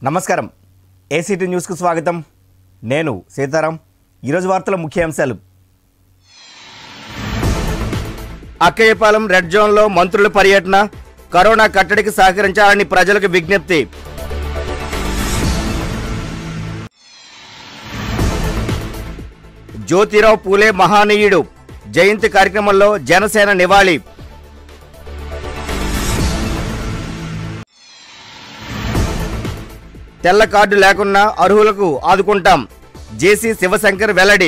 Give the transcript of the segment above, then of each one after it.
నమస్కారం ఏసీటీ న్యూస్కు స్వాగతం నేను సీతారాం ఈరోజు వార్తల ముఖ్యాంశాలు అక్కయ్యపాలెం రెడ్ జోన్లో మంత్రుల పర్యటన కరోనా కట్టడికి సహకరించాలని ప్రజలకు విజ్ఞప్తి జ్యోతిరావు పూలే మహానీయుడు జయంతి కార్యక్రమంలో జనసేన నివాళి తెల్ల కార్డు లేకున్నా అర్హులకు ఆదుకుంటాం జేసీ శివశంకర్ వెల్లడి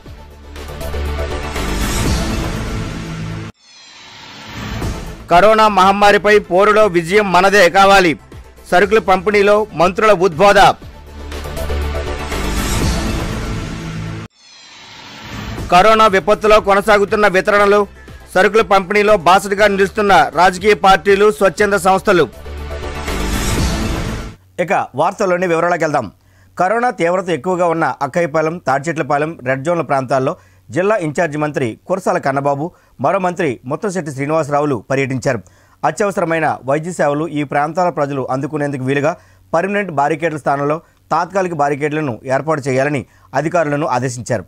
కరోనా మహమ్మారిపై పోరులో విజయం మనదే కావాలి సరుకుల పంపిణీలో మంత్రుల ఉద్బోధ కరోనా విపత్తులో కొనసాగుతున్న వితరణలు సరుకుల పంపిణీలో బాసటగా నిలుస్తున్న రాజకీయ పార్టీలు స్వచ్ఛంద సంస్థలు ఇక వార్తల్లోని వివరాలకు వెళ్దాం కరోనా తీవ్రత ఎక్కువగా ఉన్న అక్కయ్యపాలెం తాడ్చెట్లపాలెం రెడ్ జోన్ల ప్రాంతాల్లో జిల్లా ఇన్ఛార్జి మంత్రి కురసాల కన్నబాబు మరో మంత్రి ముత్తంశెట్టి శ్రీనివాసరావులు పర్యటించారు అత్యవసరమైన వైద్య సేవలు ఈ ప్రాంతాల ప్రజలు అందుకునేందుకు వీలుగా పర్మనెంట్ బారికేడ్ల స్థానంలో తాత్కాలిక బారికేడ్లను ఏర్పాటు చేయాలని అధికారులను ఆదేశించారు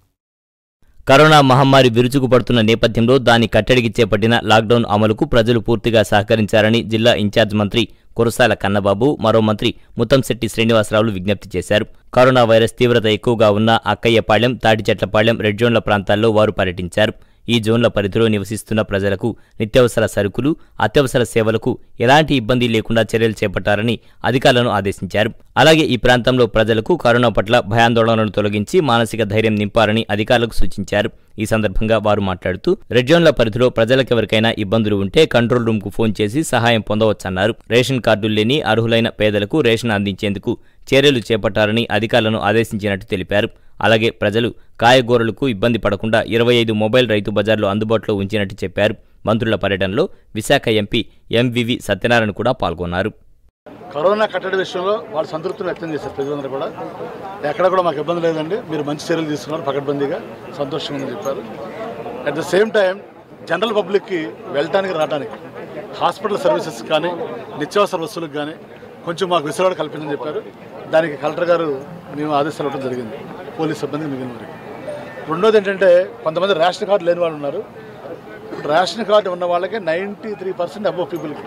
కరోనా మహమ్మారి విరుచుకుపడుతున్న నేపథ్యంలో దాని కట్టడికి చేపట్టిన లాక్డౌన్ అమలుకు ప్రజలు పూర్తిగా సహకరించారని జిల్లా ఇన్ఛార్జ్ మంత్రి కురసాల కన్నబాబు మరో మంత్రి ముత్తంశెట్టి శ్రీనివాసరావులు విజ్ఞప్తి చేశారు కరోనా వైరస్ తీవ్రత ఎక్కువగా ఉన్న అక్కయ్యపాళ్యం తాటిచెట్లపాళ్యం రెడ్ జోన్ల ప్రాంతాల్లో వారు పర్యటించారు ఈ జోన్ల పరిధిలో నివసిస్తున్న ప్రజలకు నిత్యావసర సరుకులు అత్యవసర సేవలకు ఎలాంటి ఇబ్బంది లేకుండా చర్యలు చేపట్టారని అధికారులను ఆదేశించారు అలాగే ఈ ప్రాంతంలో ప్రజలకు కరోనా పట్ల భయాందోళనలను తొలగించి మానసిక ధైర్యం నింపారని అధికారులకు సూచించారు ఈ సందర్భంగా వారు మాట్లాడుతూ రెడ్ జోన్ల పరిధిలో ప్రజలకెవరికైనా ఇబ్బందులు ఉంటే కంట్రోల్ రూమ్ కు ఫోన్ చేసి సహాయం పొందవచ్చన్నారు రేషన్ కార్డులు లేని అర్హులైన పేదలకు రేషన్ అందించేందుకు చర్యలు చేపట్టారని అధికారులను ఆదేశించినట్టు తెలిపారు అలాగే ప్రజలు కాయగూరలకు ఇబ్బంది పడకుండా ఇరవై ఐదు మొబైల్ రైతు బజార్లు అందుబాటులో ఉంచినట్టు చెప్పారు మంత్రుల పర్యటనలో విశాఖ ఎంపీ ఎంవివి సత్యనారాయణ కూడా పాల్గొన్నారు కరోనా కట్టడి విషయంలో వాళ్ళు సంతృప్తిని వ్యక్తం చేశారు ప్రజలందరూ కూడా ఎక్కడ కూడా మాకు ఇబ్బంది లేదండి మీరు మంచి చర్యలు తీసుకున్నారు పకడ్బందీగా సంతోషంగా ఉందని చెప్పారు at the same time general పబ్లిక్కి వెళ్ళటానికి రావడానికి హాస్పిటల్ సర్వీసెస్ కానీ నిత్యావసర వస్తువులకు కానీ కొంచెం మాకు విసురాడు కల్పించని చెప్పారు దానికి కలెక్టర్ గారు మేము ఆదేశాలు ఇవ్వడం జరిగింది పోలీస్ సిబ్బందికి మిగిలిన వరకు రెండోది ఏంటంటే కొంతమంది రేషన్ కార్డు లేని వాళ్ళు ఉన్నారు ఇప్పుడు రేషన్ కార్డు ఉన్న వాళ్ళకి నైంటీ త్రీ పర్సెంట్ అబోవ్ పీపుల్కి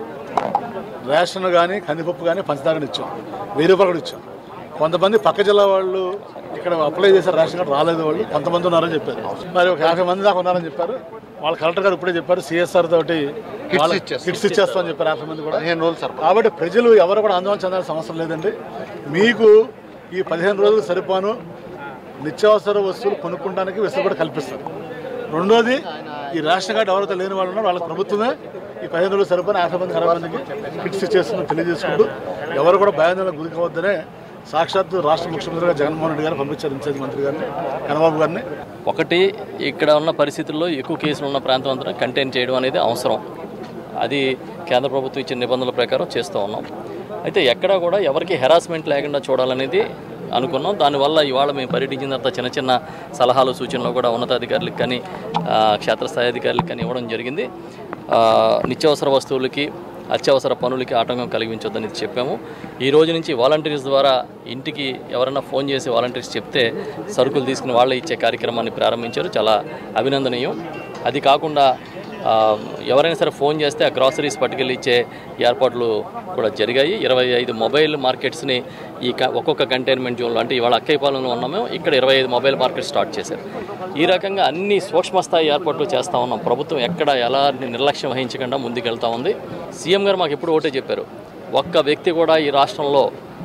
రేషన్ కానీ కందిపప్పు కానీ పంచదార ఇచ్చాం వెయ్యి రూపాయలు కూడా ఇచ్చాం కొంతమంది పక్క జిల్లా వాళ్ళు ఇక్కడ అప్లై చేశారు రేషన్ కార్డు రాలేదు వాళ్ళు కొంతమంది ఉన్నారని చెప్పారు మరి ఒక యాభై మంది దాకా ఉన్నారని చెప్పారు వాళ్ళ కలెక్టర్ గారు ఇప్పుడే చెప్పారు సిఎస్ఆర్ తోటి కిట్స్ ఇచ్చేస్తామని చెప్పారు యాభై మంది కూడా పదిహేను రోజులు సార్ కాబట్టి ప్రజలు ఎవరు కూడా ఆందోళన చెందాల్సిన అవసరం లేదండి మీకు ఈ పదిహేను రోజులు సరిపోను నిత్యావసర వస్తువులు కొనుక్కోవడానికి వెసులుబాటు కల్పిస్తారు రెండోది ఈ రేషన్ కార్డు ఎవరైతే లేని వాళ్ళు ఉన్నారో వాళ్ళకి ప్రభుత్వమే ఈ పదిహేను రోజులు సరిపోయిన యాభై మంది అరవై మందికి కిట్స్ ఇచ్చేస్తుందని తెలియజేసుకుంటూ ఎవరు కూడా భయాందోళన గురి కావద్దనే సాక్షాత్తు రాష్ట్ర ముఖ్యమంత్రిగా జగన్మోహన్ రెడ్డి గారు పంపించారు ఇన్ఛార్జ్ మంత్రి గారిని కన్నబాబు గారిని ఒకటి ఇక్కడ ఉన్న పరిస్థితుల్లో ఎక్కువ కేసులు ఉన్న ప్రాంతం అంతా కంటైన్ చేయడం అనేది అవసరం అది కేంద్ర ప్రభుత్వం ఇచ్చిన నిబంధనల ప్రకారం చేస్తూ ఉన్నాం అయితే ఎక్కడా కూడా ఎవరికి హెరాస్మెంట్ లేకుండా చూడాలనేది అనుకున్నాం దానివల్ల ఇవాళ మేము పర్యటించిన తర్వాత చిన్న చిన్న సలహాలు సూచనలు కూడా ఉన్నతాధికారులకు కానీ ఆ, క్షేత్రస్థాయి అధికారులకు కానీ ఇవ్వడం జరిగింది ఆ, నిత్యావసర వస్తువులకి అత్యవసర పనులకి ఆటంకం కలిగించొద్దని చెప్పాము ఈ రోజు నుంచి వాలంటీర్స్ ద్వారా ఇంటికి ఎవరైనా ఫోన్ చేసి వాలంటీర్స్ చెప్తే సరుకులు తీసుకుని వాళ్ళే ఇచ్చే కార్యక్రమాన్ని ప్రారంభించారు చాలా అభినందనీయం అది కాకుండా ఆ, ఎవరైనా సరే ఫోన్ చేస్తే ఆ గ్రాసరీస్ పట్టుకెళ్ళి ఇచ్చే ఏర్పాట్లు కూడా జరిగాయి ఇరవై ఐదు మొబైల్ మార్కెట్స్ని ఈ క- ఒక్కొక్క కంటైన్మెంట్ జోన్లో అంటే ఇవాళ అక్కయ్యపాలెంలో ఉన్నాము ఇక్కడ ఇరవై ఐదు మొబైల్ మార్కెట్ స్టార్ట్ చేశారు ఈ రకంగా అన్ని సూక్ష్మ స్థాయి ఏర్పాట్లు చేస్తూ ఉన్నాం ప్రభుత్వం ఎక్కడ ఎలా నిర్లక్ష్యం వహించకుండా ముందుకెళ్తా ఉంది సీఎం గారు మాకు ఎప్పుడు ఒకటే చెప్పారు ఒక్క వ్యక్తి కూడా ఈ రాష్ట్రంలో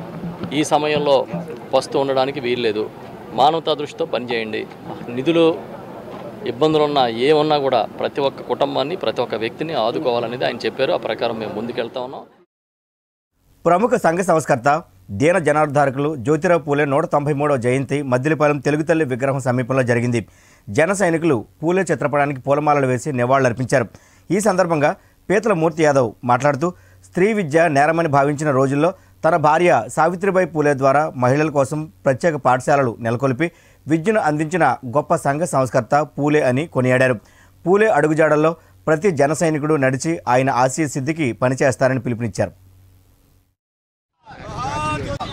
ఈ సమయంలో పస్తు ఉండడానికి వీల్లేదు మానవతా దృష్టితో పనిచేయండి నిధులు ఇబ్బందులు ఉన్నా ఏమున్నా కూడా ప్రతి ఒక్క కుటుంబాన్ని ప్రతి ఒక్క వ్యక్తిని ఆదుకోవాలనేది ఆయన చెప్పారు ఆ ప్రకారం మేము ముందుకెళ్తా ఉన్నాం ప్రముఖ సంఘ సంస్కర్త దీన జనార్ధారకులు జ్యోతిరావు పూలే నూట తొంభై మూడవ జయంతి మద్దిలపాలెం తెలుగు తల్లి విగ్రహం సమీపంలో జరిగింది జన సైనికులు పూలే చిత్రపటానికి పూలమాలలు వేసి నివాళులర్పించారు ఈ సందర్భంగా పీతల మూర్తి యాదవ్ మాట్లాడుతూ స్త్రీ విద్య నేరమని భావించిన రోజుల్లో తన భార్య సావిత్రిబాయి పూలే ద్వారా మహిళల కోసం ప్రత్యేక పాఠశాలలు నెలకొల్పి విద్యను అందించిన గొప్ప సంఘ సంస్కర్త పూలే అని కొనియాడారు పూలే అడుగుజాడల్లో ప్రతి జన సైనికుడు నడిచి ఆయన ఆశయ సిద్ధికి పనిచేస్తారని పిలుపునిచ్చారు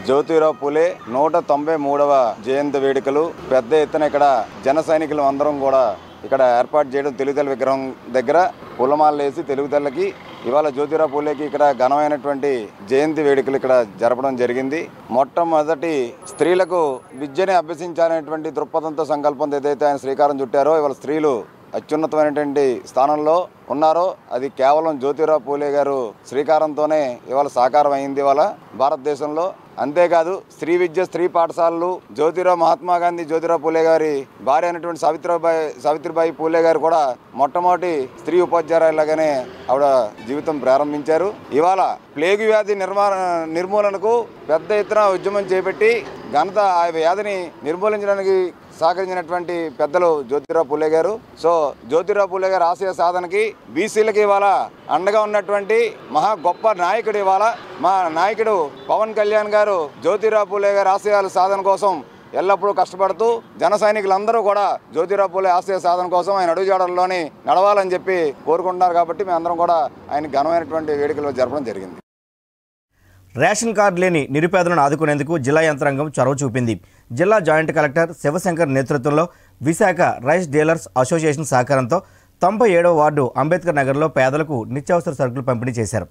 జ్యోతిరావు పులే నూట తొంభై మూడవ జయంతి వేడుకలు పెద్ద ఎత్తున ఇక్కడ జన సైనికులు అందరం కూడా ఇక్కడ ఏర్పాటు చేయడం తెలుగుతల్లి విగ్రహం దగ్గర పుల్లమాలలు వేసి తెలుగుతల్లకి ఇవాళ జ్యోతిరావు పూలేకి ఇక్కడ ఘనమైనటువంటి జయంతి వేడుకలు ఇక్కడ జరపడం జరిగింది మొట్టమొదటి స్త్రీలకు విద్యని అభ్యసించాలనేటువంటి దృక్పథంతో సంకల్పంతో ఏదైతే ఆయన శ్రీకారం చుట్టారో ఇవాళ స్త్రీలు అత్యున్నతమైనటువంటి స్థానంలో ఉన్నారో అది కేవలం జ్యోతిరావు పూలే గారు శ్రీకారంతోనే ఇవాళ సాకారం అయింది ఇవాళ భారతదేశంలో అంతేకాదు స్త్రీ విద్య స్త్రీ పాఠశాలలు జ్యోతిరావు మహాత్మా గాంధీ జ్యోతిరావు పూలే గారి భార్య అయినటువంటి సావిత్రిబాయి సావిత్రిబాయి పూలే గారు కూడా మొట్టమొదటి స్త్రీ ఉపాధ్యాయులాగానే ఆవిడ జీవితం ప్రారంభించారు ఇవాళ ప్లేగు వ్యాధి నిర్మాణ నిర్మూలనకు పెద్ద ఎత్తున ఉద్యమం చేపట్టి ఘనత ఆ వ్యాధిని నిర్మూలించడానికి సహకరించినటువంటి పెద్దలు జ్యోతిరావు పూలే గారు సో జ్యోతిరావు పూలే గారి ఆశయ సాధనకి బీసీలకి ఇవాళ అండగా ఉన్నటువంటి మహా గొప్ప నాయకుడు ఇవాళ మా నాయకుడు పవన్ కళ్యాణ్ గారు జ్యోతిరావు పూలే గారి ఆశయాల సాధన కోసం ఎల్లప్పుడూ కష్టపడుతూ జన సైనికులందరూ కూడా జ్యోతిరావు పూలే ఆశయ సాధన కోసం ఆయన అడుగుజాడల్లోని నడవాలని చెప్పి కోరుకుంటున్నారు కాబట్టి మేమందరం కూడా ఆయన ఘనమైనటువంటి వేడుకలు జరపడం జరిగింది రేషన్ కార్డు లేని నిరుపేదలను ఆదుకునేందుకు జిల్లా యంత్రాంగం చొరవ చూపింది జిల్లా జాయింట్ కలెక్టర్ శివశంకర్ నేతృత్వంలో విశాఖ రైస్ డీలర్స్ అసోసియేషన్ సహకారంతో తొంభై ఏడవ వార్డు అంబేద్కర్ నగర్లో పేదలకు నిత్యావసర సరుకులు పంపిణీ చేశారు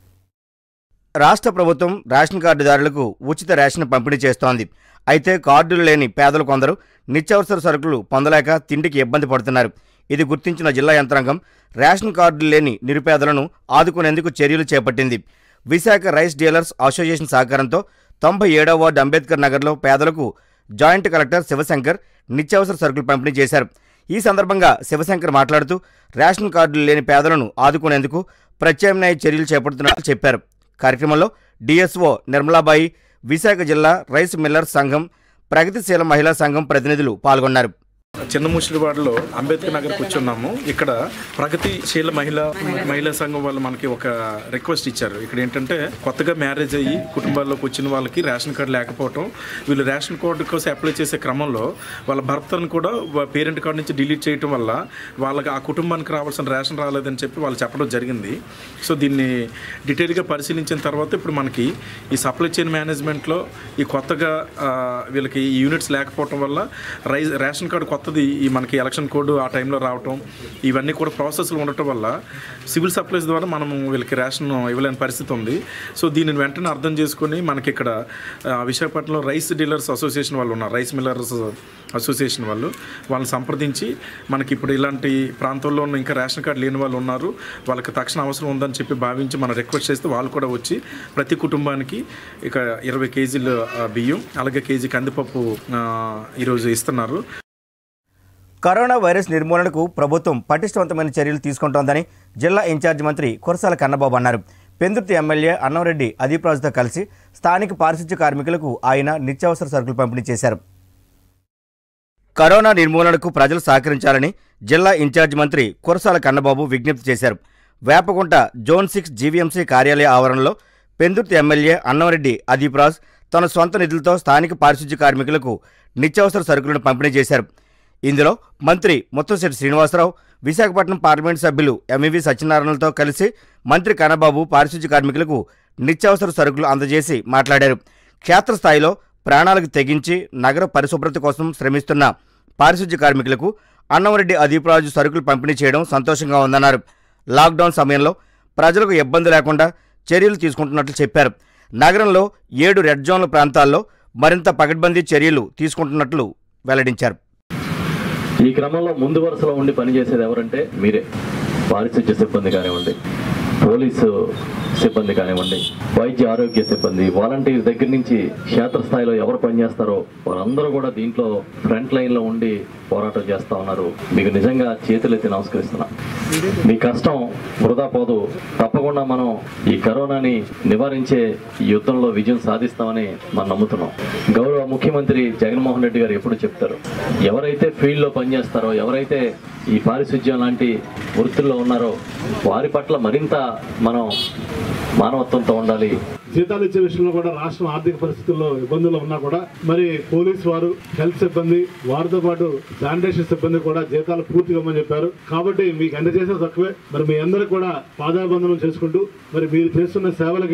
రాష్ట్ర ప్రభుత్వం రేషన్ కార్డుదారులకు ఉచిత రేషన్ పంపిణీ చేస్తోంది అయితే కార్డులు లేని పేదలు కొందరు నిత్యావసర సరుకులు పొందలేక తిండికి ఇబ్బంది పడుతున్నారు ఇది గుర్తించిన జిల్లా యంత్రాంగం రేషన్ కార్డులు లేని నిరుపేదలను ఆదుకునేందుకు చర్యలు చేపట్టింది విశాఖ రైస్ డీలర్స్ అసోసియేషన్ సహకారంతో తొంభై ఏడవ వార్డు అంబేద్కర్ నగర్లో పేదలకు జాయింట్ కలెక్టర్ శివశంకర్ నిత్యావసర సరుకులు పంపిణీ చేశారు ఈ సందర్భంగా శివశంకర్ మాట్లాడుతూ రేషన్ కార్డులు లేని పేదలను ఆదుకునేందుకు ప్రత్యామ్నాయ చర్యలు చేపడుతున్నట్లు చెప్పారు కార్యక్రమంలో డిఎస్ఓ నిర్మలాబాయి విశాఖ జిల్లా రైస్ మిల్లర్స్ సంఘం ప్రగతిశీల మహిళా సంఘం ప్రతినిధులు పాల్గొన్నారు చిన్న ముసిలివాడలో అంబేద్కర్ నగర్ కూర్చున్నాము ఇక్కడ ప్రగతిశీల మహిళా మహిళా సంఘం వాళ్ళు మనకి ఒక రిక్వెస్ట్ ఇచ్చారు ఇక్కడ ఏంటంటే కొత్తగా మ్యారేజ్ అయ్యి కుటుంబాల్లోకి వచ్చిన వాళ్ళకి రేషన్ కార్డు లేకపోవటం వీళ్ళు రేషన్ కార్డు కోసం అప్లై చేసే క్రమంలో వాళ్ళ భర్తను కూడా పేరెంట్ కార్డు నుంచి డిలీట్ చేయటం వల్ల వాళ్ళకి ఆ కుటుంబానికి రావాల్సిన రేషన్ రాలేదని చెప్పి వాళ్ళు చెప్పడం జరిగింది సో దీన్ని డీటెయిల్గా పరిశీలించిన తర్వాత ఇప్పుడు మనకి ఈ సప్లై చైన్ మేనేజ్మెంట్లో ఈ కొత్తగా ఆ, వీళ్ళకి ఈ యూనిట్స్ లేకపోవటం వల్ల రైస్ రేషన్ కార్డు కొత్తది ఈ మనకి ఎలక్షన్ కోడ్ ఆ టైంలో రావటం ఇవన్నీ కూడా ప్రాసెస్లు ఉండటం వల్ల సివిల్ సప్లైస్ ద్వారా మనము వీళ్ళకి రేషన్ ఇవ్వలేని పరిస్థితి ఉంది సో దీనిని వెంటనే అర్థం చేసుకొని మనకి ఇక్కడ ఆ, విశాఖపట్నంలో రైస్ డీలర్స్ అసోసియేషన్ వాళ్ళు ఉన్నారు రైస్ మిల్లర్స్ అసోసియేషన్ వాళ్ళు వాళ్ళని సంప్రదించి మనకి ఇప్పుడు ఇలాంటి ప్రాంతాల్లో ఉన్న ఇంకా రేషన్ కార్డు లేని వాళ్ళు ఉన్నారు వాళ్ళకి తక్షణ అవసరం ఉందని చెప్పి భావించి మనం రిక్వెస్ట్ చేస్తే వాళ్ళు కూడా వచ్చి ప్రతి కుటుంబానికి ఇక ఇరవై కేజీలు ఆ, బియ్యం అలాగే కేజీ కందిపప్పు ఆ, ఈరోజు ఇస్తున్నారు కరోనా వైరస్ నిర్మూలనకు ప్రభుత్వం పటిష్టవంతమైన చర్యలు తీసుకుంటోందని జిల్లా ఇన్ఛార్జి మంత్రి కురసాల కన్నబాబు అన్నారు పెందుర్తి ఎమ్మెల్యే అన్నంరెడ్డి అదీప్ రాజుతో కలిసి స్థానిక పారిశుధ్య కార్మికులకు ఆయన నిత్యావసర సరుకులు పంపిణీ చేశారు కరోనా నిర్మూలనకు ప్రజలు సహకరించాలని జిల్లా ఇన్ఛార్జి మంత్రి కురసాల కన్నబాబు విజ్ఞప్తి చేశారు వేపకుంట జోన్ సిక్స్ జీవీఎంసీ కార్యాలయ ఆవరణలో పెందుర్తి ఎమ్మెల్యే అన్నంరెడ్డి అదీప్ రాజ్ తన సొంత నిధులతో స్థానిక పారిశుధ్య కార్మికులకు నిత్యావసర సరుకులను పంపిణీ చేశారు ఇందులో మంత్రి ముత్తంశెట్టి శ్రీనివాసరావు విశాఖపట్నం పార్లమెంట్ సభ్యులు ఎంఈవి సత్యనారాయణలతో కలిసి మంత్రి కన్నబాబు పారిశుధ్య కార్మికులకు నిత్యావసర సరుకులు అందజేసి మాట్లాడారు క్షేత్రస్థాయిలో ప్రాణాలకు తెగించి నగర పరిశుభ్రత కోసం శ్రమిస్తున్న పారిశుధ్య కార్మికులకు అన్నవరెడ్డి అదీపరాజు సరుకులు పంపిణీ చేయడం సంతోషంగా ఉందన్నారు లాక్డౌన్ సమయంలో ప్రజలకు ఇబ్బంది లేకుండా చర్యలు తీసుకుంటున్నట్లు చెప్పారు నగరంలో ఏడు రెడ్ జోన్ల ప్రాంతాల్లో మరింత పకడ్బందీ చర్యలు తీసుకుంటున్నట్లు వెల్లడించారు ఈ క్రమంలో ముందు వరుసలో ఉండి పనిచేసేది ఎవరంటే మీరే పారిశుధ్య సిబ్బంది కానివ్వండి పోలీసు సిబ్బంది కానివ్వండి వైద్య ఆరోగ్య సిబ్బంది వాలంటీర్స్ దగ్గర నుంచి క్షేత్రస్థాయిలో ఎవరు పనిచేస్తారో వారందరూ కూడా దీంట్లో ఫ్రంట్ లైన్లో ఉండి పోరాటం చేస్తా ఉన్నారు మీకు నిజంగా చేతులెత్తి నమస్కరిస్తున్నా మీ కష్టం వృధా పోదు తప్పకుండా మనం ఈ కరోనాని నివారించే ఈ యుద్ధంలో విజయం సాధిస్తామని మనం నమ్ముతున్నాం గౌరవ ముఖ్యమంత్రి జగన్మోహన్ రెడ్డి గారు ఎప్పుడు చెప్తారు ఎవరైతే ఫీల్డ్లో పనిచేస్తారో ఎవరైతే ఈ పారిశుధ్యం లాంటి వృత్తుల్లో ఉన్నారో వారి పట్ల మరింత మనం మానవత్వంతో ఉండాలి జీతాలు ఇచ్చే విషయంలో కూడా రాష్ట్రం ఆర్థిక పరిస్థితుల్లో ఇబ్బందులు ఉన్నా కూడా మరి పోలీస్ వారు హెల్త్ సిబ్బంది వారితో పాటు శానిటేషన్ సిబ్బంది కూడా జీతాలు పూర్తిగా ఇవ్వమని చెప్పారు కాబట్టి మీకు అందజేసే తక్కువే మరి మీ అందరూ కూడా పాదాబంధనం చేసుకుంటూ మరి మీరు చేస్తున్న సేవలకి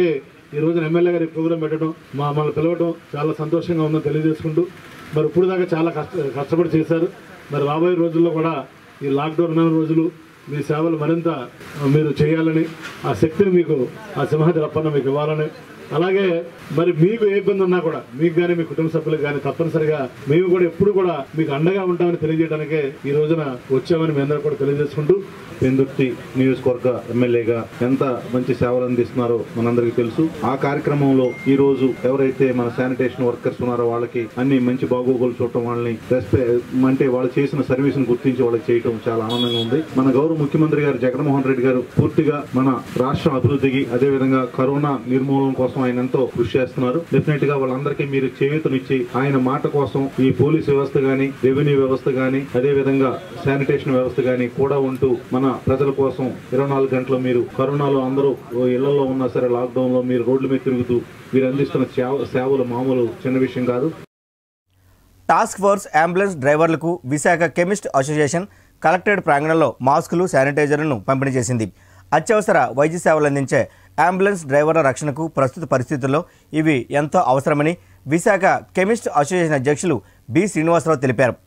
ఈ రోజున ఎమ్మెల్యే గారి ప్రోగ్రాం పెట్టడం మమ్మల్ని పిలవడం చాలా సంతోషంగా ఉందని తెలియజేసుకుంటూ మరి ఇప్పుడు దాకా చాలా కష్ట కష్టపడి చేశారు మరి రాబోయే రోజుల్లో కూడా ఈ లాక్డౌన్ ఉన్న రోజులు మీ సేవలు మరింత మీరు చేయాలని ఆ శక్తిని మీకు ఆ సింహాద్రి అప్పన్న మీకు ఇవ్వాలని అలాగే మరి మీకు ఏ ఇబ్బంది ఉన్నా కూడా మీకు కానీ మీ కుటుంబ సభ్యులకు కానీ తప్పనిసరిగా మేము కూడా ఎప్పుడు కూడా మీకు అండగా ఉంటామని తెలియజేయడానికే ఈ రోజున వచ్చామని మీ అందరూ కూడా తెలియజేసుకుంటూ పెందుర్తి నియోజకవర్గ ఎమ్మెల్యేగా ఎంత మంచి సేవలు అందిస్తున్నారో మనందరికీ తెలుసు ఆ కార్యక్రమంలో ఈ రోజు ఎవరైతే మన శానిటేషన్ వర్కర్స్ ఉన్నారో వాళ్ళకి అన్ని మంచి బాగోగులు చూడటం వాళ్ళని రెస్పె అంటే వాళ్ళు చేసిన సర్వీస్ ను గుర్తించి వాళ్ళకి చేయటం చాలా ఆనందంగా ఉంది మన గౌరవ ముఖ్యమంత్రి గారు జగన్మోహన్ రెడ్డి గారు పూర్తిగా మన రాష్ట్రం అభివృద్ధికి అదే విధంగా కరోనా నిర్మూలన కోసం ఆయన ఎంతో కృషి చేస్తున్నారు డెఫినెట్ గా వాళ్ళందరికీ మీరు చేయూతనిచ్చి ఆయన మాట కోసం ఈ పోలీస్ వ్యవస్థ గాని రెవెన్యూ వ్యవస్థ గాని అదే విధంగా శానిటేషన్ వ్యవస్థ గాని కూడా ఉంటూ మన ప్రజల కోసం ఇరవై నాలుగు గంటలు మీరు కరోనాలో అందరూ ఇళ్లలో ఉన్నా సరే లాక్డౌన్ లో మీరు రోడ్ల మీద తిరుగుతూ మీరు అందిస్తున్న సేవ- సేవలు మామూలు చిన్న విషయం కాదు టాస్క్ ఫోర్స్ అంబులెన్స్ డ్రైవర్లకు విశాఖ కెమిస్ట్ అసోసియేషన్ కలెక్టరేట్ ప్రాంగణంలో మాస్కులు శానిటైజర్లను పంపిణీ చేసింది అత్యవసర వైద్య సేవలు అందించే అంబులెన్స్ డ్రైవర్ల రక్షణకు ప్రస్తుత పరిస్థితుల్లో ఇవి ఎంతో అవసరమని విశాఖ కెమిస్ట్ అసోసియేషన్ అధ్యక్షులు బి శ్రీనివాసరావు తెలిపారు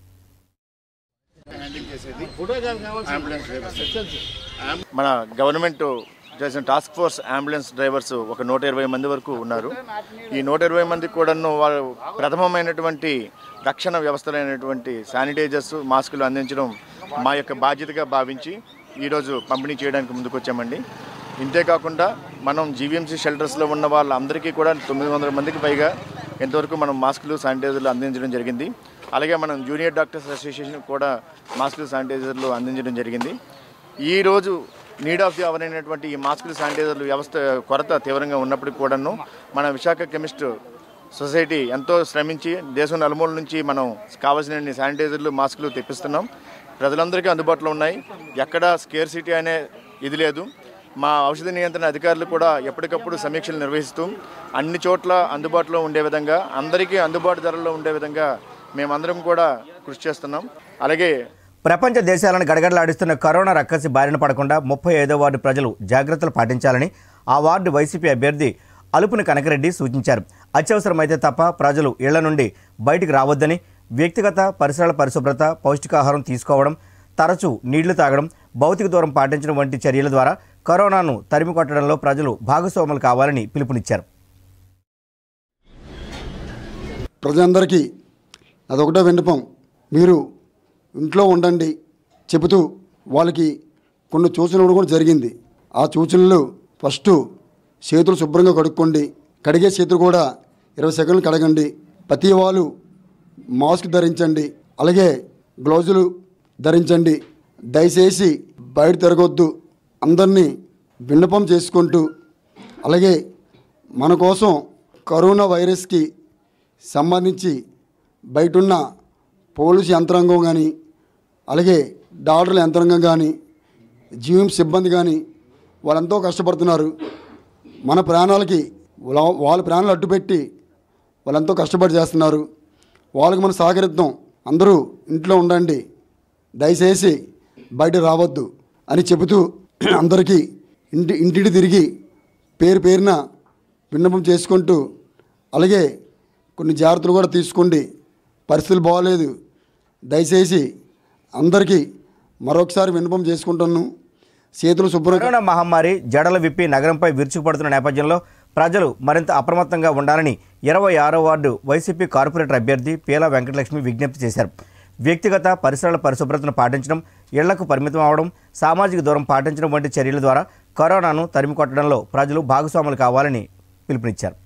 మన గవర్నమెంట్ చేసిన టాస్క్ ఫోర్స్ అంబులెన్స్ డ్రైవర్స్ ఒక నూట ఇరవై మంది వరకు ఉన్నారు ఈ నూట ఇరవై మంది కూడాను వారు ప్రథమమైనటువంటి రక్షణ వ్యవస్థలైనటువంటి శానిటైజర్స్ మాస్కులు అందించడం మా యొక్క బాధ్యతగా భావించి ఈరోజు పంపిణీ చేయడానికి ముందుకు వచ్చామండి ఇంతేకాకుండా మనం జీవీఎంసీ షెల్టర్స్లో ఉన్న వాళ్ళందరికీ కూడా తొమ్మిది వందల మందికి పైగా ఎంతవరకు మనం మాస్కులు శానిటైజర్లు అందించడం జరిగింది అలాగే మనం జూనియర్ డాక్టర్స్ అసోసియేషన్ కూడా మాస్కులు శానిటైజర్లు అందించడం జరిగింది ఈ రోజు నీడ్ ఆఫ్ ది అవర్ అయినటువంటి ఈ మాస్కులు శానిటైజర్లు వ్యవస్థ కొరత తీవ్రంగా ఉన్నప్పటికీ కూడాను మన విశాఖ కెమిస్ట్ సొసైటీ ఎంతో శ్రమించి దేశం నలుమూల నుంచి మనం కావాల్సిన శానిటైజర్లు మాస్కులు తెప్పిస్తున్నాం ప్రజలందరికీ అందుబాటులో ఉన్నాయి ఎక్కడ స్కేర్ సిటీ అనే ఇది లేదు మా ఔషధ నియంత్రణ అధికారులు కూడా ఎప్పటికప్పుడు సమీక్షలు నిర్వహిస్తూ అన్ని చోట్ల అందుబాటులో ఉండే విధంగా అందరికీ అందుబాటు ధరల్లో ఉండే విధంగా మేమందరం కూడా కృషి చేస్తున్నాం అలాగే ప్రపంచ దేశాలను గడగడలాడిస్తున్న కరోనా రక్కసి బారిన పడకుండా ముప్పై ఐదో వార్డు ప్రజలు జాగ్రత్తలు పాటించాలని ఆ వార్డు వైసీపీ అభ్యర్థి అలుపుని కనకరెడ్డి సూచించారు అత్యవసరమైతే తప్ప ప్రజలు ఇళ్ల నుండి బయటికి రావద్దని వ్యక్తిగత పరిసరాల పరిశుభ్రత పౌష్టికాహారం తీసుకోవడం తరచూ నీళ్లు తాగడం భౌతిక దూరం పాటించడం వంటి చర్యల ద్వారా కరోనాను తరిమి కొట్టడంలో ప్రజలు భాగస్వాములు కావాలని పిలుపునిచ్చారు ప్రజలందరికీ అదొకటే విన్నపం మీరు ఇంట్లో ఉండండి చెబుతూ వాళ్ళకి కొన్ని సూచనలు ఇవ్వడం కూడా జరిగింది ఆ సూచనలు ఫస్ట్ చేతులు శుభ్రంగా కడుక్కోండి కడిగే చేతులు కూడా ఇరవై సెకండ్లు కడగండి ప్రతి వాళ్ళు మాస్క్ ధరించండి అలాగే గ్లౌజులు ధరించండి దయచేసి బయట తిరగొద్దు అందరినీ విన్నపం చేసుకుంటూ అలాగే మన కోసం కరోనా వైరస్కి సంబంధించి బయటున్న పోలీసు యంత్రాంగం కానీ అలాగే డాక్టర్ల యంత్రాంగం కానీ జీవం సిబ్బంది కానీ వాళ్ళెంతో కష్టపడుతున్నారు మన ప్రాణాలకి వాళ్ళ- వాళ్ళ ప్రాణాలు అడ్డుపెట్టి వాళ్ళెంతో కష్టపడి చేస్తున్నారు వాళ్ళకి మనం సహకరిద్దాం అందరూ ఇంట్లో ఉండండి దయచేసి బయట రావద్దు అని చెబుతూ అందరికీ ఇంటి ఇంటికి తిరిగి పేరు పేరున విన్నపం చేసుకుంటూ అలాగే కొన్ని జాగ్రత్తలు కూడా తీసుకోండి పరిస్థితులు బాగోలేదు దయచేసి అందరికీ మరొకసారి విన్నపం చేసుకుంటాను చేతులు శుభ్రంగా కరోనా మహమ్మారి జడల విప్పి నగరంపై విరుచుకుపడుతున్న నేపథ్యంలో ప్రజలు మరింత అప్రమత్తంగా ఉండాలని ఇరవై ఆరో వార్డు వైసీపీ కార్పొరేటర్ అభ్యర్థి పీలా వెంకటలక్ష్మి విజ్ఞప్తి చేశారు వ్యక్తిగత పరిసరాల పరిశుభ్రతను పాటించడం ఇళ్లకు పరిమితం అవడం సామాజిక దూరం పాటించడం వంటి చర్యల ద్వారా కరోనాను తరిమి కొట్టడంలో ప్రజలు భాగస్వాములు కావాలని పిలుపునిచ్చారు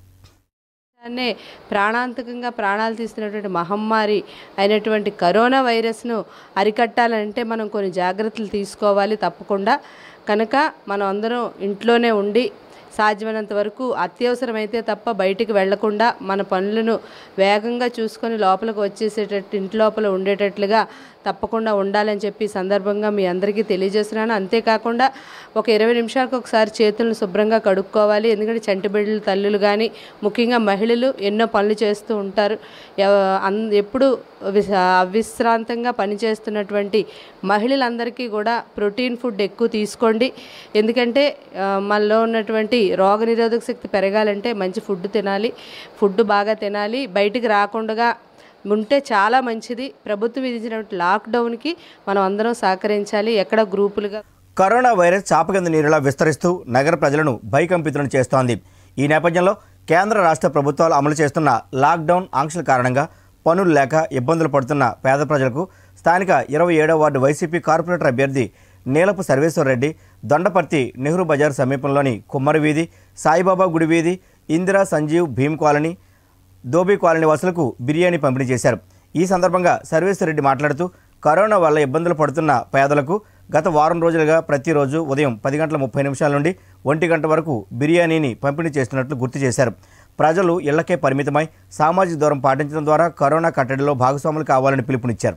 అనే ప్రాణాంతకంగా ప్రాణాలు తీస్తున్నటువంటి మహమ్మారి అయినటువంటి కరోనా వైరస్ను అరికట్టాలంటే మనం కొన్ని జాగ్రత్తలు తీసుకోవాలి తప్పకుండా కనుక మనం అందరం ఇంట్లోనే ఉండి సాధ్యమైనంత వరకు అత్యవసరమైతే తప్ప బయటికి వెళ్లకుండా మన పనులను వేగంగా చూసుకొని లోపలికి వచ్చేసేటట్టు ఇంటి లోపల ఉండేటట్లుగా తప్పకుండా ఉండాలని చెప్పి ఈ సందర్భంగా మీ అందరికీ తెలియజేస్తున్నాను అంతేకాకుండా ఒక ఇరవై నిమిషాలకు ఒకసారి చేతులను శుభ్రంగా కడుక్కోవాలి ఎందుకంటే చంటి బిడ్డలు తల్లులు కానీ ముఖ్యంగా మహిళలు ఎన్నో పనులు చేస్తూ ఉంటారు ఎవ- అన్- ఎప్పుడు విశ- అవిశ్రాంతంగా పనిచేస్తున్నటువంటి మహిళలందరికీ కూడా ప్రోటీన్ ఫుడ్ ఎక్కువ తీసుకోండి ఎందుకంటే ఆ, మనలో ఉన్నటువంటి బాడీ రోగనిరోధక శక్తి పెరగాలంటే మంచి ఫుడ్ తినాలి ఫుడ్ బాగా తినాలి బయటికి రాకుండా ఉంటే చాలా మంచిది ప్రభుత్వం విధించినటువంటి లాక్డౌన్కి మనం అందరం సహకరించాలి ఎక్కడ గ్రూపులుగా కరోనా వైరస్ చాపకింద నీరులా విస్తరిస్తూ నగర ప్రజలను భయకంపితులను చేస్తోంది ఈ నేపథ్యంలో కేంద్ర రాష్ట్ర ప్రభుత్వాలు అమలు చేస్తున్న లాక్డౌన్ ఆంక్షల కారణంగా పనులు లేక ఇబ్బందులు పడుతున్న పేద ప్రజలకు స్థానిక ఇరవై ఏడవ వార్డు వైసీపీ కార్పొరేటర్ అభ్యర్థి నీలపు సర్వేశ్వరరెడ్డి దొండపర్తి నెహ్రూ బజార్ సమీపంలోని కుమ్మరి వీధి సాయిబాబా గుడి వీధి ఇందిరా సంజీవ్ భీమ్ కాలనీ దోబీ కాలనీ వాసులకు బిర్యానీ పంపిణీ చేశారు ఈ సందర్భంగా సర్వేశ్వరరెడ్డి మాట్లాడుతూ కరోనా వల్ల ఇబ్బందులు పడుతున్న పేదలకు గత వారం రోజులుగా ప్రతిరోజు ఉదయం పది గంటల ముప్పై నిమిషాల నుండి ఒంటి గంట వరకు బిర్యానీని పంపిణీ చేస్తున్నట్లు గుర్తు చేశారు ప్రజలు ఇళ్లకే పరిమితమై సామాజిక దూరం పాటించడం ద్వారా కరోనా కట్టడిలో భాగస్వాములు కావాలని పిలుపునిచ్చారు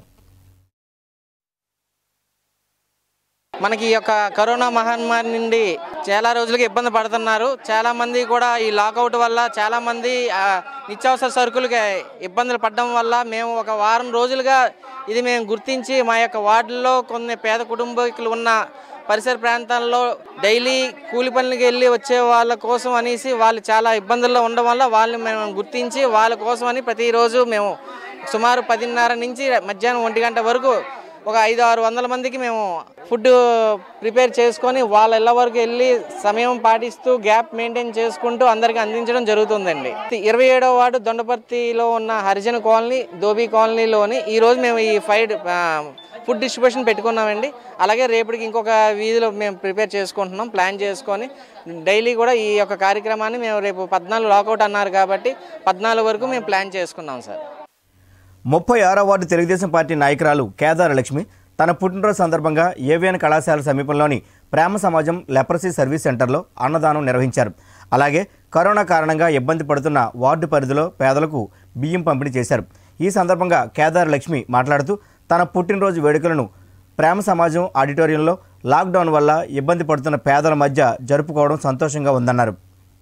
మనకి ఈ యొక్క కరోనా మహమ్మారి నుండి చాలా రోజులుగా ఇబ్బంది పడుతున్నారు చాలా మంది కూడా ఈ లాకౌట్ వల్ల చాలా మంది ఆ, నిత్యావసర సరుకులకి ఇబ్బందులు పడడం వల్ల మేము ఒక వారం రోజులుగా ఇది మేము గుర్తించి మా యొక్క వార్డుల్లో కొన్ని పేద కుటుంబీకులు ఉన్న పరిసర ప్రాంతాల్లో డైలీ కూలి పనులకి వెళ్ళి వచ్చే వాళ్ళ కోసం అనేసి వాళ్ళు చాలా ఇబ్బందుల్లో ఉండడం వల్ల వాళ్ళని మేము గుర్తించి వాళ్ళ కోసం అని ప్రతిరోజు మేము సుమారు పదిన్నర నుంచి మధ్యాహ్నం ఒంటి గంట వరకు ఒక ఐదు ఆరు వందల మందికి మేము ఫుడ్ ప్రిపేర్ చేసుకొని వాళ్ళ ఇళ్ళ వరకు వెళ్ళి సమయం పాటిస్తూ గ్యాప్ మెయింటైన్ చేసుకుంటూ అందరికీ అందించడం జరుగుతుందండి ఇరవై ఏడవ వార్డు దొండపర్తిలో ఉన్న హరిజన కాలనీ దోబీ కాలనీలోని ఈరోజు మేము ఈ ఫైడ్ ఫుడ్ డిస్ట్రిబ్యూషన్ పెట్టుకున్నామండి అలాగే రేపటికి ఇంకొక వీధిలో మేము ప్రిపేర్ చేసుకుంటున్నాం ప్లాన్ చేసుకొని డైలీ కూడా ఈ యొక్క కార్యక్రమాన్ని మేము రేపు పద్నాలుగు లాకౌట్ అన్నారు కాబట్టి పద్నాలుగు వరకు మేము ప్లాన్ చేసుకున్నాం సార్ ముప్పై ఆరో వార్డు తెలుగుదేశం పార్టీ నాయకురాలు కేదార లక్ష్మి తన పుట్టినరోజు సందర్భంగా ఏవిఎన్ కళాశాల సమీపంలోని ప్రేమ సమాజం లెప్రసీ సర్వీస్ సెంటర్లో అన్నదానం నిర్వహించారు అలాగే కరోనా కారణంగా ఇబ్బంది పడుతున్న వార్డు పరిధిలో పేదలకు బియ్యం పంపిణీ చేశారు ఈ సందర్భంగా కేదార లక్ష్మి మాట్లాడుతూ తన పుట్టినరోజు వేడుకలను ప్రేమ సమాజం ఆడిటోరియంలో లాక్డౌన్ వల్ల ఇబ్బంది పడుతున్న పేదల మధ్య జరుపుకోవడం సంతోషంగా ఉందన్నారు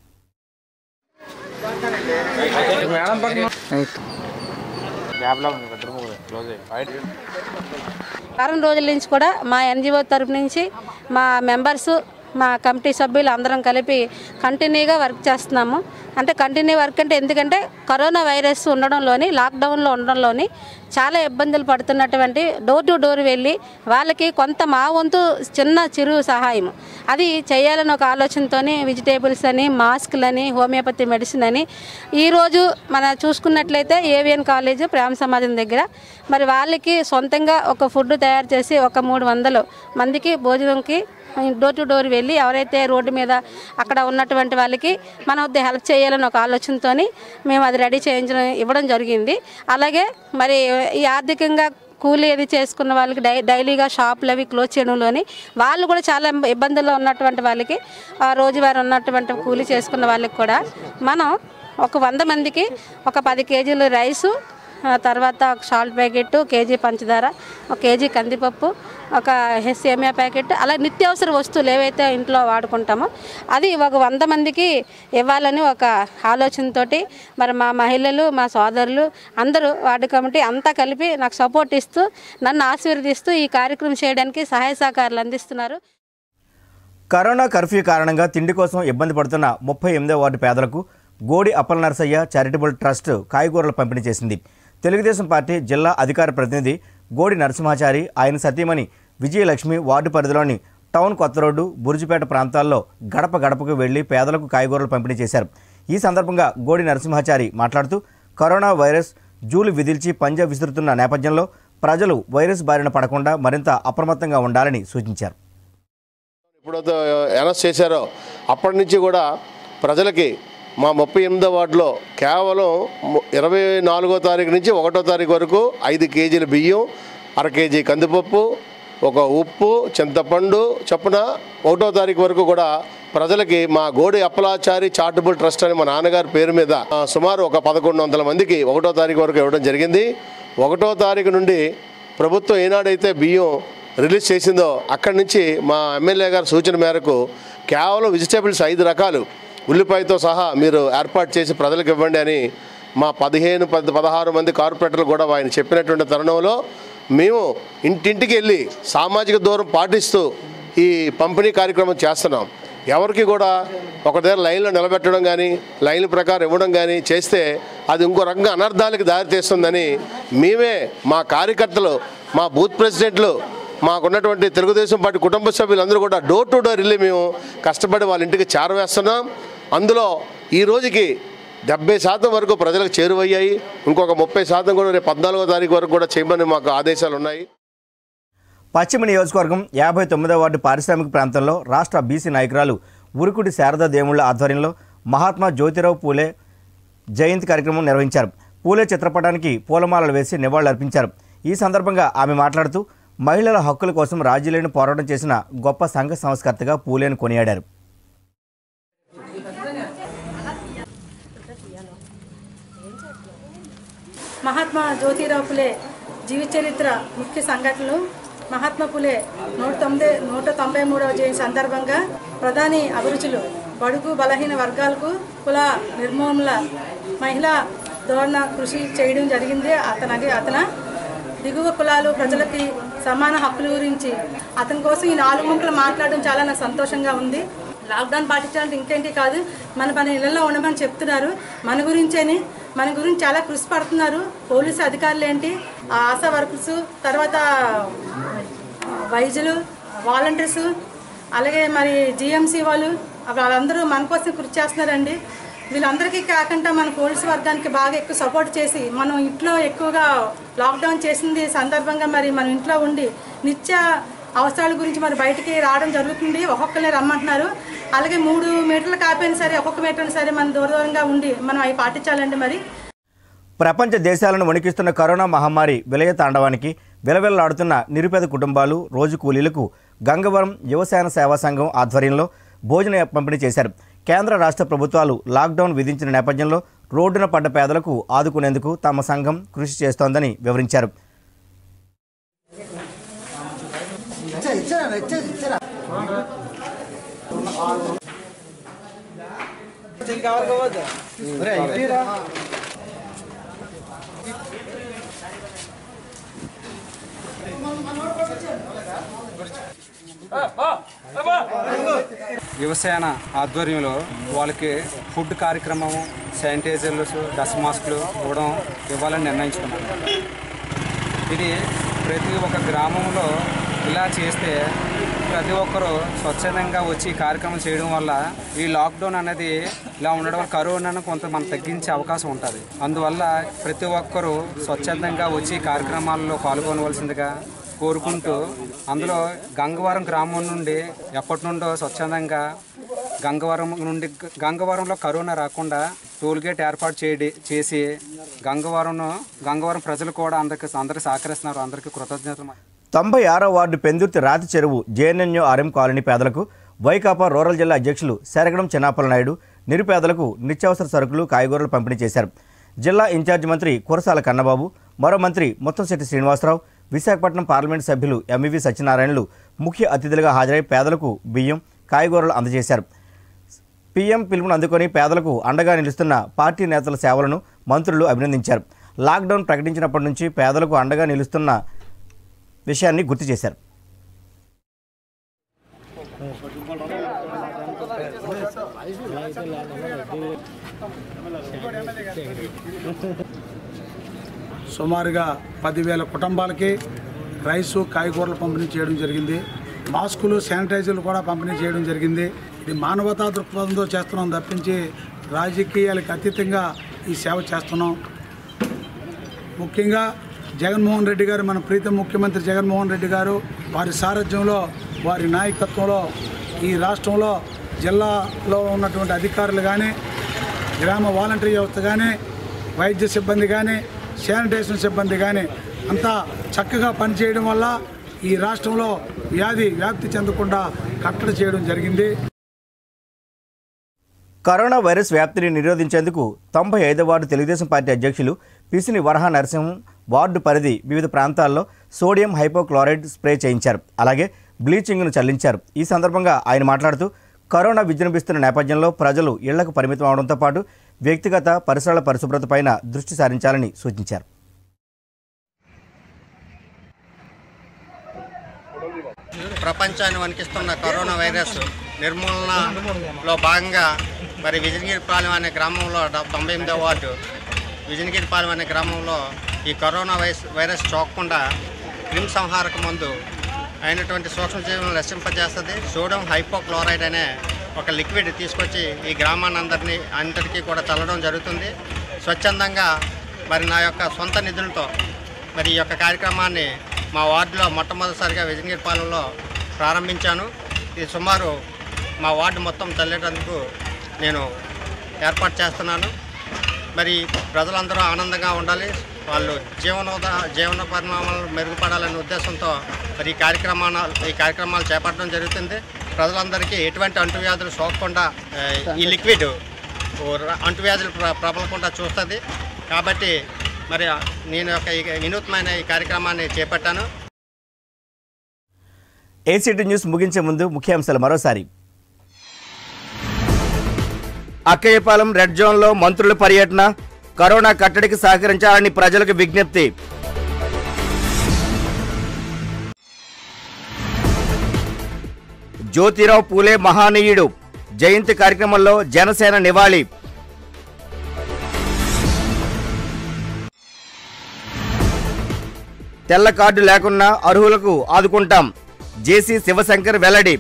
వారం రోజుల నుంచి కూడా మా ఎన్జిఓ తరపు నుంచి మా మెంబర్స్ మా కమిటీ సభ్యులు అందరం కలిపి కంటిన్యూగా వర్క్ చేస్తున్నాము అంటే కంటిన్యూ వర్క్ అంటే ఎందుకంటే కరోనా వైరస్ ఉండడంలోని లాక్డౌన్లో ఉండడంలోని చాలా ఇబ్బందులు పడుతున్నటువంటి డోర్ టు డోర్ వెళ్ళి వాళ్ళకి కొంత మా వంతు చిన్న చిరు సహాయం అది చేయాలని ఒక ఆలోచనతోని వెజిటేబుల్స్ అని మాస్క్లని హోమియోపతి మెడిసిన్ అని ఈరోజు మన చూసుకున్నట్లయితే ఏవిఎన్ కాలేజ్ ప్రేమ సమాజం దగ్గర మరి వాళ్ళకి సొంతంగా ఒక ఫుడ్ తయారు చేసి ఒక మూడు వందలు మందికి భోజనంకి డోర్ టు డోర్ వెళ్ళి ఎవరైతే రోడ్డు మీద అక్కడ ఉన్నటువంటి వాళ్ళకి మన వద్ద హెల్ప్ చేయాలని ఒక ఆలోచనతోని మేము అది రెడీ చేయించడం ఇవ్వడం జరిగింది అలాగే మరి ఈ ఆర్థికంగా కూలీ అది చేసుకున్న వాళ్ళకి డై డైలీగా షాపులు అవి క్లోజ్ చేయడంలోని వాళ్ళు కూడా చాలా ఇబ్బందుల్లో ఉన్నటువంటి వాళ్ళకి ఆ రోజువారీ ఉన్నటువంటి కూలీ చేసుకున్న వాళ్ళకి కూడా మనం ఒక వంద మందికి ఒక పది కేజీలు రైసు ఆ తర్వాత ఒక సాల్ట్ ప్యాకెట్ కేజీ పంచదార ఒక కేజీ కందిపప్పు ఒక సేమియా ప్యాకెట్ అలా నిత్యావసర వస్తువులు ఏవైతే ఇంట్లో వాడుకుంటామో అది ఒక వంద మందికి ఇవ్వాలని ఒక ఆలోచనతోటి మరి మా మహిళలు మా సోదరులు అందరూ వార్డు కమిటీ అంతా కలిపి నాకు సపోర్ట్ ఇస్తూ నన్ను ఆశీర్వదిస్తూ ఈ కార్యక్రమం చేయడానికి సహాయ సహకారాలు అందిస్తున్నారు కరోనా కర్ఫ్యూ కారణంగా తిండి కోసం ఇబ్బంది పడుతున్న ముప్పై ఎనిమిదో వార్డు పేదలకు గోడి అప్పల నరసయ్య చారిటబుల్ ట్రస్ట్ కాయగూరలు పంపిణీ చేసింది తెలుగుదేశం పార్టీ జిల్లా అధికార ప్రతినిధి గోడి నరసింహాచారి ఆయన సతీమణి విజయలక్ష్మి వార్డు పరిధిలోని టౌన్ కొత్త రోడ్డు బురుజుపేట ప్రాంతాల్లో గడప గడపకు వెళ్లి పేదలకు కాయగూరలు పంపిణీ చేశారు ఈ సందర్భంగా గోడి నరసింహాచారి మాట్లాడుతూ కరోనా వైరస్ జూలు విదిల్చి పంజా విసురుతున్న నేపథ్యంలో ప్రజలు వైరస్ బారిన పడకుండా మరింత అప్రమత్తంగా ఉండాలని సూచించారు ఎప్పుడైతే అనౌన్స్ చేశారో అప్పటి నుంచి కూడా ప్రజలకి మా ముప్పై ఎనిమిదో వార్డులో కేవలం ము- ఇరవై నాలుగో తారీఖు నుంచి ఒకటో తారీఖు వరకు ఐదు కేజీల బియ్యం అర కేజీ కందిపప్పు ఒక ఉప్పు చింతపండు చొప్పున ఒకటో తారీఖు వరకు కూడా ప్రజలకి మా గోడి అప్పలాచారి చారిటబుల్ ట్రస్ట్ అని మా నాన్నగారి పేరు మీద ఆ, సుమారు ఒక పదకొండు వందల మందికి ఒకటో తారీఖు వరకు ఇవ్వడం జరిగింది ఒకటో తారీఖు నుండి ప్రభుత్వం ఏనాడైతే బియ్యం రిలీజ్ చేసిందో అక్కడి నుంచి మా ఎమ్మెల్యే గారి సూచన మేరకు కేవలం వెజిటేబుల్స్ ఐదు రకాలు ఉల్లిపాయతో సహా మీరు ఏర్పాటు చేసి ప్రజలకు ఇవ్వండి అని మా పదిహేను పది పదహారు మంది కార్పొరేటర్లు కూడా ఆయన చెప్పినటువంటి తరుణంలో మేము ఇంటింటికి వెళ్ళి సామాజిక దూరం పాటిస్తూ ఈ పంపిణీ కార్యక్రమం చేస్తున్నాం ఎవరికి కూడా ఒక దగ్గర లైన్లో నిలబెట్టడం కానీ లైన్ ప్రకారం ఇవ్వడం కానీ చేస్తే అది ఇంకో రకంగా అనర్థాలకు దారితీస్తుందని మేమే మా కార్యకర్తలు మా బూత్ ప్రెసిడెంట్లు మాకున్నటువంటి తెలుగుదేశం పార్టీ కుటుంబ సభ్యులందరూ కూడా డోర్ టు డోర్ వెళ్ళి మేము కష్టపడి వాళ్ళ ఇంటికి చేరవేస్తున్నాం అందులో ఈ రోజుకి డెబ్బై శాతం వరకు ప్రజలకు చేరువయ్యాయి ఇంకొక ముప్పై శాతం కూడా రేపు పద్నాలుగో తారీఖు వరకు కూడా చేయమని మాకు ఆదేశాలు ఉన్నాయి పశ్చిమ నియోజకవర్గం యాభై తొమ్మిదవ వార్డు పారిశ్రామిక ప్రాంతంలో రాష్ట్ర బీసీ నాయకురాలు ఉరుకుడి శారదా దేవుళ్ల ఆధ్వర్యంలో మహాత్మా జ్యోతిరావు పూలే జయంతి కార్యక్రమం నిర్వహించారు పూలే చిత్రపటానికి పూలమాలలు వేసి నివాళులర్పించారు ఈ సందర్భంగా ఆమె మాట్లాడుతూ మహిళల హక్కుల కోసం రాజీలేని పోరాటం చేసిన గొప్ప సంఘ సంస్కర్తగా పూలేను కొనియాడారు మహాత్మా జ్యోతిరావు పులే జీవిత చరిత్ర ముఖ్య సంఘటనలు మహాత్మా పులే నూట తొంభై నూట తొంభై మూడవ జయంతి సందర్భంగా ప్రధాని అభిరుచులు బడుగు బలహీన వర్గాలకు కుల నిర్మూలన మహిళా ధోరణ కృషి చేయడం జరిగింది అతని అతన దిగువ కులాలు ప్రజలకి సమాన హక్కుల గురించి అతని కోసం ఈ నాలుగు ముక్కలు మాట్లాడడం చాలా నాకు సంతోషంగా ఉంది లాక్డౌన్ పాటించాలంటే ఇంకేంటి కాదు మన మన ఇళ్లలో ఉండమని చెప్తున్నారు మన గురించేని మన గురించి చాలా కృషి పడుతున్నారు పోలీసు అధికారులు ఏంటి ఆ ఆశా వర్కర్స్ తర్వాత వైద్యులు వాలంటీర్స్ అలాగే మరి జిఎంసీ వాళ్ళు వాళ్ళందరూ మన కోసం కృషి చేస్తున్నారండి వీళ్ళందరికీ కాకుండా మన పోలీసు వర్గానికి బాగా ఎక్కువ సపోర్ట్ చేసి మనం ఇంట్లో ఎక్కువగా లాక్డౌన్ చేసింది సందర్భంగా మరి మనం ఇంట్లో ఉండి నిత్య అవసరాల గురించి మరి బయటికి రావడం జరుగుతుంది ఒక్కొక్కరిని రమ్మంటున్నారు అలాగే మూడు మీటర్లు కాపోయినా సరే ఒక్కొక్క మీటర్ సరే మనం దూర దూరంగా ఉండి మనం అవి పాటించాలండి మరి ప్రపంచ దేశాలను వణికిస్తున్న కరోనా మహమ్మారి విలయ తాండవానికి విలవిల్లాడుతున్న నిరుపేద కుటుంబాలు రోజు కూలీలకు గంగవరం యువసేన సేవా సంఘం ఆధ్వర్యంలో భోజన పంపిణీ చేశారు కేంద్ర రాష్ట్ర ప్రభుత్వాలు లాక్డౌన్ విధించిన నేపథ్యంలో రోడ్డున పడ్డ పేదలకు ఆదుకునేందుకు తమ సంఘం కృషి చేస్తోందని వివరించారు యువసేన ఆధ్వర్యంలో వాళ్ళకి ఫుడ్ కార్యక్రమం శానిటైజర్లు డస్ట్ మాస్కులు ఇవ్వడం ఇవ్వాలని నిర్ణయించుకున్నాను ఇది ప్రతి ఒక్క గ్రామంలో ఇలా చేస్తే ప్రతి ఒక్కరూ స్వచ్ఛందంగా వచ్చి ఈ కార్యక్రమం చేయడం వల్ల ఈ లాక్డౌన్ అనేది ఇలా ఉండడం వల్ల కరోనాను కొంత మనం తగ్గించే అవకాశం ఉంటుంది అందువల్ల ప్రతి ఒక్కరూ స్వచ్ఛందంగా వచ్చి ఈ కార్యక్రమాల్లో పాల్గొనవలసిందిగా కోరుకుంటూ అందులో గంగవరం గ్రామం నుండి ఎప్పటి నుండో స్వచ్ఛందంగా గంగవరం నుండి గంగవరంలో కరోనా రాకుండా టోల్ గేట్ ఏర్పాటు చేయడి చేసి గంగవరం గంగవరం ప్రజలు కూడా అందరికి అందరికి సహకరిస్తున్నారు అందరికీ కృతజ్ఞతలు తొంభై ఆరో వార్డు పెందుర్తి రాతి చెరువు జేఎన్ఎన్యూ ఆర్ఎం కాలనీ పేదలకు వైకాపా రూరల్ జిల్లా అధ్యక్షులు శరగడం చెన్నాపల నాయుడు నిరుపేదలకు నిత్యావసర సరుకులు కాయగూరలు పంపిణీ చేశారు జిల్లా ఇన్ఛార్జ్ మంత్రి కురసాల కన్నబాబు మరో మంత్రి ముత్తంశెట్టి శ్రీనివాసరావు విశాఖపట్నం పార్లమెంట్ సభ్యులు ఎంవివి సత్యనారాయణలు ముఖ్య అతిథులుగా హాజరై పేదలకు బియ్యం కాయగూరలు అందజేశారు పీఎం పిలుపును అందుకొని పేదలకు అండగా నిలుస్తున్న పార్టీ నేతల సేవలను మంత్రులు అభినందించారు లాక్డౌన్ ప్రకటించినప్పటి నుంచి పేదలకు అండగా నిలుస్తున్న విషయాన్ని గుర్తు చేశారు సుమారుగా పదివేల కుటుంబాలకి రైసు కాయగూరలు పంపిణీ చేయడం జరిగింది మాస్కులు శానిటైజర్లు కూడా పంపిణీ చేయడం జరిగింది ఇది మానవతా దృక్పథంతో చేస్తున్నాం తప్పించి రాజకీయాలకు అతీతంగా ఈ సేవ చేస్తున్నాం ముఖ్యంగా జగన్మోహన్ రెడ్డి గారు మన ప్రీతం ముఖ్యమంత్రి జగన్మోహన్ రెడ్డి గారు వారి సారథ్యంలో వారి నాయకత్వంలో ఈ రాష్ట్రంలో జిల్లాలో ఉన్నటువంటి అధికారులు కానీ గ్రామ వాలంటరీ వ్యవస్థ కానీ వైద్య సిబ్బంది కానీ శానిటేషన్ సిబ్బంది కానీ అంతా చక్కగా పనిచేయడం వల్ల ఈ రాష్ట్రంలో వ్యాధి వ్యాప్తి చెందకుండా కట్టడి చేయడం జరిగింది కరోనా వైరస్ వ్యాప్తిని నిరోధించేందుకు తొంభై ఐదో వార్డు తెలుగుదేశం పార్టీ అధ్యక్షులు పిసిని వరహా నరసింహం వార్డు పరిధి వివిధ ప్రాంతాల్లో సోడియం హైపోక్లోరైడ్ స్ప్రే చేయించారు అలాగే బ్లీచింగ్ను చల్లించారు ఈ సందర్భంగా ఆయన మాట్లాడుతూ కరోనా విజృంభిస్తున్న నేపథ్యంలో ప్రజలు ఇళ్లకు పరిమితం అవడంతో పాటు వ్యక్తిగత పరిసరాల పరిశుభ్రతపైన దృష్టి సారించాలని సూచించారు ప్రపంచాన్ని వణికిస్తున్న కరోనా వైరస్ నిర్మూలనలో భాగంగా మరి విజయగిరిపాలెం అనే గ్రామంలో డ- తొంభై ఎనిమిదో వార్డు విజయగిరిపాలెం అనే గ్రామంలో ఈ కరోనా వైరస్ వైరస్ సోకకుండా క్రిమి సంహారక మందు అయినటువంటి సూక్ష్మజీవులను నశింపజేస్తుంది సోడియం హైపోక్లోరైడ్ అనే ఒక లిక్విడ్ తీసుకొచ్చి ఈ గ్రామాన్ని అందరినీ అందరికీ కూడా చల్లడం జరుగుతుంది స్వచ్ఛందంగా మరి నా యొక్క సొంత నిధులతో మరి ఈ యొక్క కార్యక్రమాన్ని మా వార్డులో మొట్టమొదటిసారిగా విజయగిరిపాలెంలో ప్రారంభించాను ఇది సుమారు మా వార్డు మొత్తం చల్లేటందుకు నేను ఏర్పాటు చేస్తున్నాను మరి ప్రజలందరూ ఆనందంగా ఉండాలి వాళ్ళు జీవనోద జీవన పరిణామాలు మెరుగుపడాలనే ఉద్దేశంతో మరి ఈ కార్యక్రమాలు ఈ కార్యక్రమాలు చేపట్టడం జరుగుతుంది ప్రజలందరికీ ఎటువంటి అంటువ్యాధులు సోకకుండా ఆ, ఈ లిక్విడ్ ఓ ర- అంటువ్యాధులు ప్ర- ప్రబలకుండా చూస్తుంది కాబట్టి మరి నేను యొక్క ఈ వినూత్నమైన ఈ కార్యక్రమాన్ని చేపట్టాను ఏసీటీ న్యూస్ ముగించే ముందు ముఖ్యాంశాలు మరోసారి అక్కయ్యపాలెం రెడ్ జోన్లో మంత్రుల పర్యటన కరోనా కట్టడికి సహకరించాలని ప్రజలకు విజ్ఞప్తి జ్యోతిరావు పూలే మహానీయుడు జయంతి కార్యక్రమంలో జనసేన నివాళి తెల్ల కార్డు లేకున్నా అర్హులకు ఆదుకుంటాం జేసీ శివశంకర్ వెల్లడి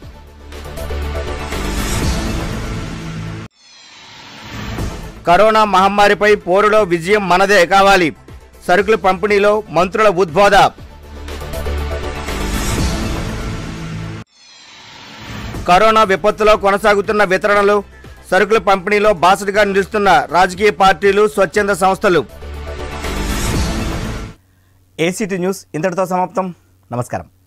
కరోనా మహమ్మారిపై పోరులో విజయం మనదే కావాలి సరుకుల పంపిణీలో మంత్రుల ఉద్బోధ కరోనా విపత్తులో కొనసాగుతున్న వితరణలు సరుకుల పంపిణీలో బాసటగా నిలుస్తున్న రాజకీయ పార్టీలు స్వచ్ఛంద సంస్థలు ఏసీటీ న్యూస్ ఇంతటితో సమాప్తం నమస్కారం